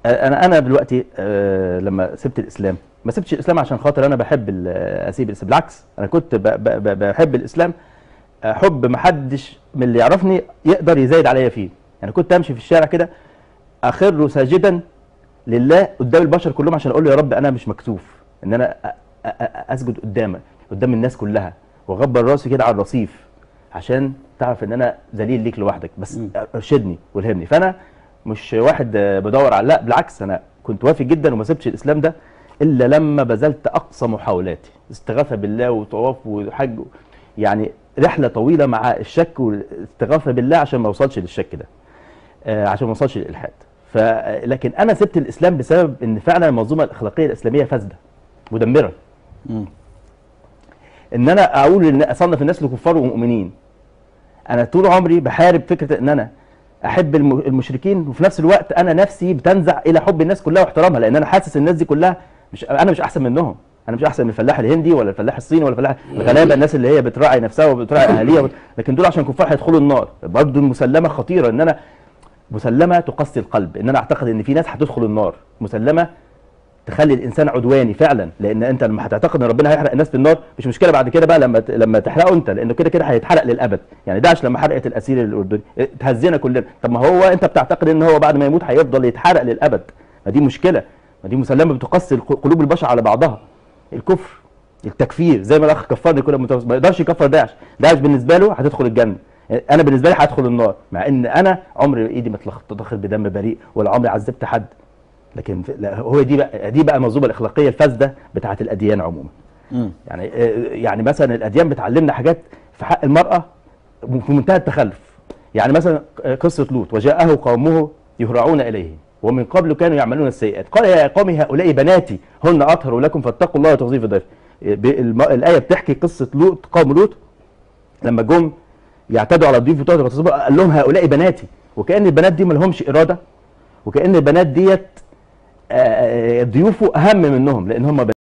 آه، انا انا دلوقتي آه، لما سبت الاسلام ما سبتش الاسلام عشان خاطر انا بحب ال- اسيب الاسلام بالعكس انا كنت ب- ب- ب- بحب الاسلام آه، حب ما حدش من اللي يعرفني يقدر يزايد عليا فيه يعني كنت امشي في الشارع كده اخر ساجدا لله قدام البشر كلهم عشان اقول له يا رب انا مش مكسوف ان انا أ- أ- أ- اسجد قدامك قدام الناس كلها واغبر راسي كده على الرصيف عشان تعرف ان انا ذليل ليك لوحدك بس مم. ارشدني والهمني فانا مش واحد آه، بدور على لا بالعكس انا كنت وافي جدا وما سبتش الاسلام ده الا لما بذلت اقصى محاولاتي استغاثه بالله وطواف وحج يعني رحله طويله مع الشك والاستغاثه بالله عشان ما اوصلش للشك ده آه، عشان ما اوصلش للالحاد ف لكن انا سبت الاسلام بسبب ان فعلا المنظومه الاخلاقيه الاسلاميه فاسده مدمره مم. ان انا اقول ان اصنف الناس لكفار ومؤمنين انا طول عمري بحارب فكره ان انا احب الم- المشركين وفي نفس الوقت انا نفسي بتنزع الى حب الناس كلها واحترامها لان انا حاسس الناس دي كلها مش انا مش احسن منهم انا مش احسن من الفلاح الهندي ولا الفلاح الصيني ولا الفلاح الغلابه الناس اللي هي بتراعي نفسها وبتراعي اهاليها لكن دول عشان كفار هيدخلوا النار برضه المسلمه خطيره ان انا مسلمه تقسي القلب ان انا اعتقد ان في ناس هتدخل النار مسلمه تخلي الانسان عدواني فعلا لان انت لما هتعتقد ان ربنا هيحرق الناس في النار مش مشكله بعد كده بقى لما ت- لما تحرقه انت لانه كده كده هيتحرق للابد يعني داعش لما حرقت الاسير الاردني تهزينا كلنا طب ما هو انت بتعتقد ان هو بعد ما يموت هيفضل يتحرق للابد ما دي مشكله ما دي مسلمه بتقسي الق- قلوب البشر على بعضها الكفر التكفير زي ما الاخ كفرني كل متوسط ما يقدرش يكفر داعش داعش بالنسبه له هتدخل الجنه انا بالنسبه لي هدخل النار مع ان انا عمري ايدي ما اتلخبطت بدم بريء ولا عمري عذبت حد لكن في- لا، هو دي بقى دي بقى المنظومه الاخلاقيه الفاسده بتاعه الاديان عموما مم. يعني آه، يعني مثلا الاديان بتعلمنا حاجات في حق المراه في منتهى التخلف يعني مثلا قصه لوط وجاءه قومه يهرعون اليه ومن قبل كانوا يعملون السيئات قال يا قوم هؤلاء بناتي هن اطهر لكم فاتقوا الله وتغذيف الضيف ب- الم- الايه بتحكي قصه لوط قوم لوط لما جم يعتدوا على الضيوف بتوعه ويغتصبوا، قال لهم هؤلاء بناتي وكان البنات دي ما لهمش اراده وكان البنات ديت آه، آه، ضيوفه اهم منهم لان هم